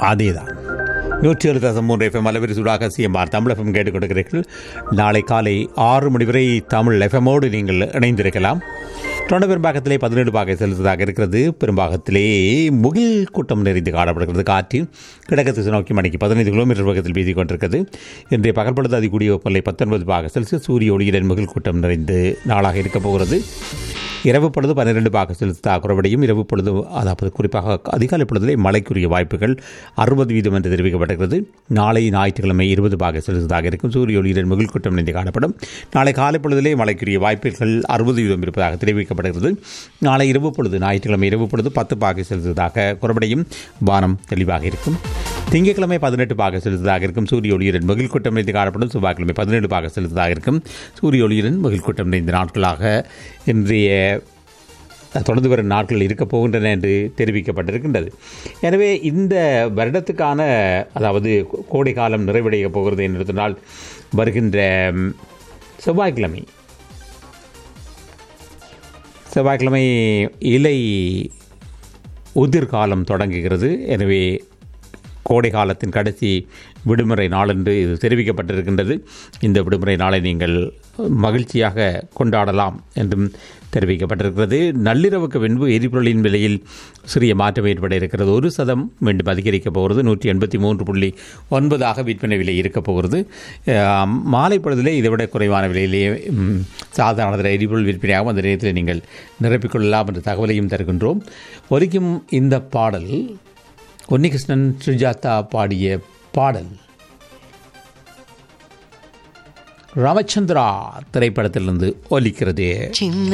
அதேதான் நூற்றி ஏழு தசம் மூன்று எஃப்எம் அலவரி சூடாக சிஎம்ஆர் தமிழ் எஃப்எம் கேட்டுக்கொண்டிருக்கிறீர்கள் நாளை காலை ஆறு மணி வரை தமிழ் எஃப்எம்மோடு நீங்கள் இணைந்திருக்கலாம் தொண்ட பெரும்பாகத்திலே பதினேழு பாகை செலுத்ததாக இருக்கிறது பெரும்பாகத்திலே முகில் கூட்டம் நிறைந்து காணப்படுகிறது காற்று கிழக்கு திசை நோக்கி மணிக்கு பதினைந்து கிலோமீட்டர் வேகத்தில் வீசிக் கொண்டிருக்கிறது இன்றைய பகல்படுத்த அதிகூடிய வெப்பநிலை பத்தொன்பது பாக செல்சியஸ் சூரிய ஒளியுடன் முகில் கூட்டம் நிறைந்து நாளாக இருக்கப் போகிறது இரவு பொழுது பன்னிரெண்டு பாக செலுத்த குறைவடையும் இரவு பொழுது அதாவது குறிப்பாக அதிகாலை பொழுதிலே மழைக்குரிய வாய்ப்புகள் அறுபது வீதம் என்று தெரிவிக்கப்பட்டிருக்கிறது நாளை ஞாயிற்றுக்கிழமை இருபது பாக செலுத்ததாக இருக்கும் சூரிய ஒளியுடன் முகில் கூட்டம் நிறைந்து காணப்படும் நாளை காலை பொழுதிலே மழைக்குரிய வாய்ப்புகள் அறுபது வீதம் இருப்பதாக தெரிவிக்கப்படுகிறது நாளை இரவு பொழுது ஞாயிற்றுக்கிழமை இரவு பொழுது பத்து பாக செலுத்ததாக குறைவடையும் வானம் தெளிவாக இருக்கும் திங்கட்கிழமை பதினெட்டு பாக செலுத்ததாக இருக்கும் சூரிய ஒளியுடன் மகிழ் கூட்டம் நிறைந்து காணப்படும் செவ்வாய்க்கிழமை பதினேழு பாக செலுத்ததாக இருக்கும் சூரிய ஒளியுடன் மகிழ் கூட்டம் நிறைந்த நாட்களாக இன்றைய தொடர்ந்து வரும் நாட்கள் இருக்கப் போகின்றன என்று தெரிவிக்கப்பட்டிருக்கின்றது எனவே இந்த வருடத்துக்கான அதாவது கோடை காலம் நிறைவடைய போகிறது என்று சொன்னால் வருகின்ற ம், செவ்வாய்க்கிழமை செவ்வாய்க்கிழமை இலை உதிர்காலம் தொடங்குகிறது எனவே கோடை காலத்தின் கடைசி விடுமுறை நாளென்று இது தெரிவிக்கப்பட்டிருக்கின்றது இந்த விடுமுறை நாளை நீங்கள் மகிழ்ச்சியாக கொண்டாடலாம் என்றும் தெரிவிக்கப்பட்டிருக்கிறது நள்ளிரவுக்கு பின்பு எரிபொருளின் விலையில் சிறிய மாற்றம் ஏற்பட இருக்கிறது ஒரு சதம் மீண்டும் அதிகரிக்கப் போகிறது நூற்றி எண்பத்தி மூன்று புள்ளி ஒன்பதாக விற்பனை விலை இருக்கப் போகிறது அஹ், மாலை பொழுதிலே இதைவிட குறைவான விலையிலேயே ம், சாதாரண எரிபொருள் விற்பனையாகும் அந்த நேரத்தில் நீங்கள் நிரப்பிக்கொள்ளலாம் என்ற தகவலையும் தருகின்றோம் ஒலிக்கும் இந்த பாடல் உன்னிகிருஷ்ணன் சுஜாதா பாடிய பாடல் ராமச்சந்திரா திரைப்படத்திலிருந்து ஒலிக்கிறது சின்ன